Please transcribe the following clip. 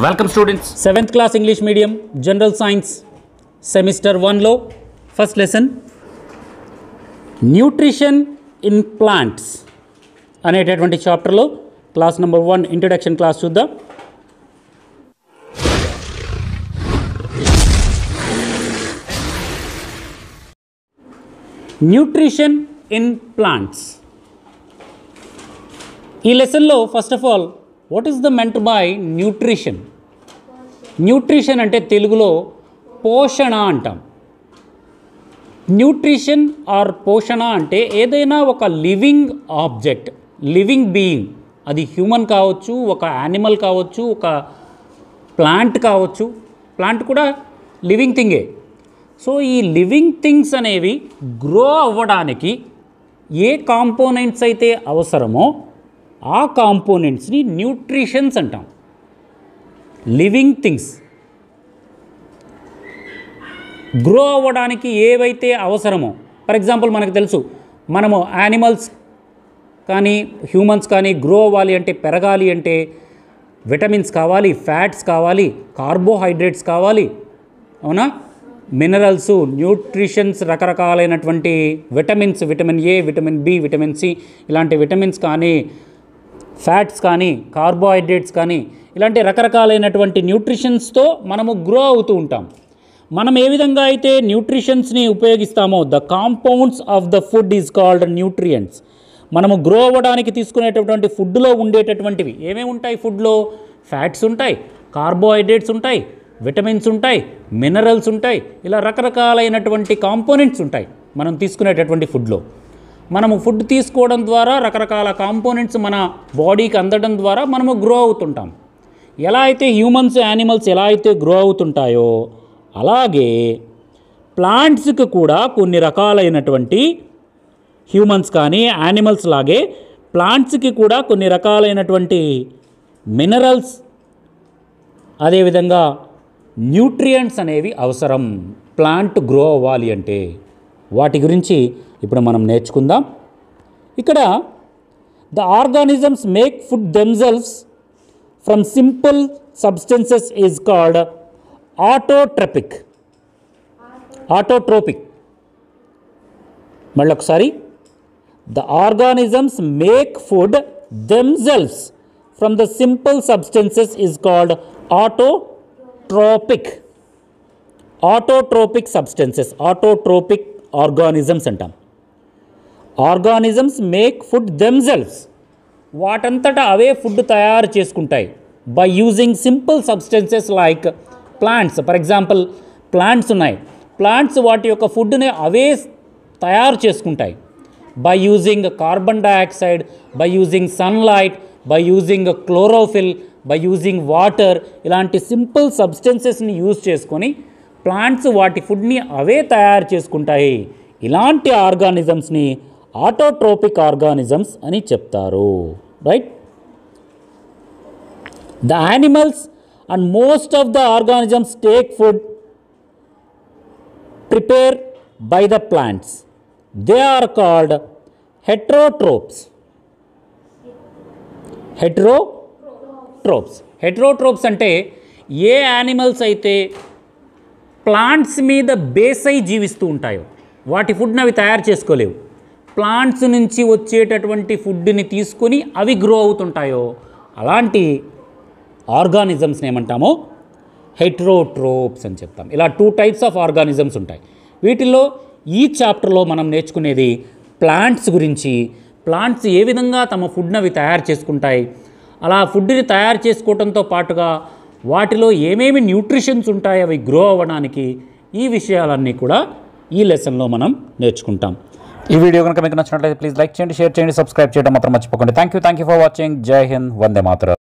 welcome students seventh class English medium general science semester వన్లో first lesson nutrition in plants అనేటటువంటి చాప్టర్లో class number one introduction class చూద్దాం nutrition in plants ఈ లెసన్లో first of all what is the meant by nutrition nutrition అంటే తెలుగులో పోషణ అంటాం న్యూట్రిషన్ ఆర్ పోషణ అంటే ఏదైనా ఒక లివింగ్ ఆబ్జెక్ట్ లివింగ్ బీయింగ్ అది హ్యూమన్ కావచ్చు ఒక యానిమల్ కావచ్చు ఒక ప్లాంట్ కావచ్చు ప్లాంట్ కూడా లివింగ్ థింగే సో ఈ లివింగ్ థింగ్స్ అనేవి గ్రో అవ్వడానికి ఏ కాంపోనెంట్స్ అయితే అవసరమో ఆ కాంపోనెంట్స్ని న్యూట్రిషన్స్ అంటాం లివింగ్ థింగ్స్ గ్రో అవ్వడానికి ఏవైతే అవసరమో ఫర్ ఎగ్జాంపుల్ మనకు తెలుసు మనము యానిమల్స్ కానీ హ్యూమన్స్ కానీ గ్రో అవ్వాలి అంటే పెరగాలి అంటే విటమిన్స్ కావాలి ఫ్యాట్స్ కావాలి కార్బోహైడ్రేట్స్ కావాలి అవునా మినరల్స్ న్యూట్రిషన్స్ రకరకాలైనటువంటి vitamins vitamin A vitamin B vitamin C ఇలాంటి విటమిన్స్ కానీ ఫ్యాట్స్ కానీ కార్బోహైడ్రేట్స్ కానీ ఇలాంటి రకరకాలైనటువంటి న్యూట్రిషన్స్తో మనము గ్రో అవుతూ ఉంటాం మనం ఏ విధంగా అయితే న్యూట్రిషన్స్ని ఉపయోగిస్తామో the compounds of the food is called nutrients మనము గ్రో అవ్వడానికి తీసుకునేటటువంటి ఫుడ్లో ఉండేటటువంటివి ఏమేమి ఉంటాయి ఫుడ్లో ఫ్యాట్స్ ఉంటాయి కార్బోహైడ్రేట్స్ ఉంటాయి విటమిన్స్ ఉంటాయి మినరల్స్ ఉంటాయి ఇలా రకరకాలైనటువంటి కాంపోనెంట్స్ ఉంటాయి మనం తీసుకునేటటువంటి ఫుడ్లో మనము ఫుడ్ తీసుకోవడం ద్వారా రకరకాల కాంపోనెంట్స్ మన బాడీకి అందడం ద్వారా మనము గ్రో అవుతుంటాం ఎలా అయితే హ్యూమన్స్ యానిమల్స్ ఎలా అయితే గ్రో అవుతుంటాయో అలాగే ప్లాంట్స్కి కూడా కొన్ని రకాలైనటువంటి హ్యూమన్స్ కానీ యానిమల్స్ లాగే ప్లాంట్స్కి కూడా కొన్ని రకాలైనటువంటి మినరల్స్ అదేవిధంగా న్యూట్రియంట్స్ అనేవి అవసరం ప్లాంట్ గ్రో అవ్వాలి అంటే వాటి గురించి ఇప్పుడు మనం నేర్చుకుందాం ఇక్కడ the organisms make food themselves from simple substances is called autotrophic autotrophic మళ్ళీ ఒకసారి the organisms make food themselves from the simple substances is called autotrophic autotrophic substances autotrophic organisms అంటాం ఆర్గానిజమ్స్ మేక్ ఫుడ్ దెమ్సెల్వ్స్ వాటంతటా అవే food తయారు చేసుకుంటాయి by using simple substances like plants for example plants ఉన్నాయి plants వాటి యొక్క ఫుడ్ని అవే తయారు చేసుకుంటాయి by using carbon dioxide by using sunlight by using chlorophyll by using water ఇలాంటి సింపుల్ సబ్స్టెన్సెస్ని యూజ్ చేసుకొని ప్లాంట్స్ వాటి ఫుడ్ని అవే తయారు చేసుకుంటాయి ఇలాంటి ఆర్గానిజమ్స్ని ఆటోట్రోపిక్ ఆర్గానిజమ్స్ అని చెప్తారు right the animals and most of the organisms take food prepare by the plants they are called heterotrophs heterotrophs heterotrophs అంటే ఏ యానిమల్స్ అయితే ప్లాంట్స్ మీద బేస్ అయి జీవిస్తూ ఉంటాయో వాటి ఫుడ్ని అవి తయారు చేసుకోలేవు ప్లాంట్స్ నుంచి వచ్చేటటువంటి ఫుడ్ని తీసుకొని అవి గ్రో అవుతుంటాయో అలాంటి ఆర్గానిజమ్స్ని ఏమంటామో హెట్రోట్రోప్స్ అని చెప్తాం ఇలా టూ టైప్స్ ఆఫ్ ఆర్గానిజమ్స్ ఉంటాయి వీటిల్లో ఈ చాప్టర్లో మనం నేర్చుకునేది ప్లాంట్స్ గురించి ప్లాంట్స్ ఏ విధంగా తమ ఫుడ్ని అవి తయారు చేసుకుంటాయి అలా ఫుడ్ని తయారు చేసుకోవడంతో పాటుగా వాటిలో ఏమేమి న్యూట్రిషన్స్ ఉంటాయి అవి గ్రో అవ్వడానికి ఈ విషయాలన్నీ కూడా ఈ లెసన్లో మనం నేర్చుకుంటాం ఈ వీడియో కనుక మీకు నచ్చినట్లయితే ప్లీజ్ లైక్ చేయండి షేర్ చేయండి సబ్స్క్రైబ్ చేయడం మాత్రం మర్చిపోకండి thank you thank you for watching Jai Hind Vande Mataram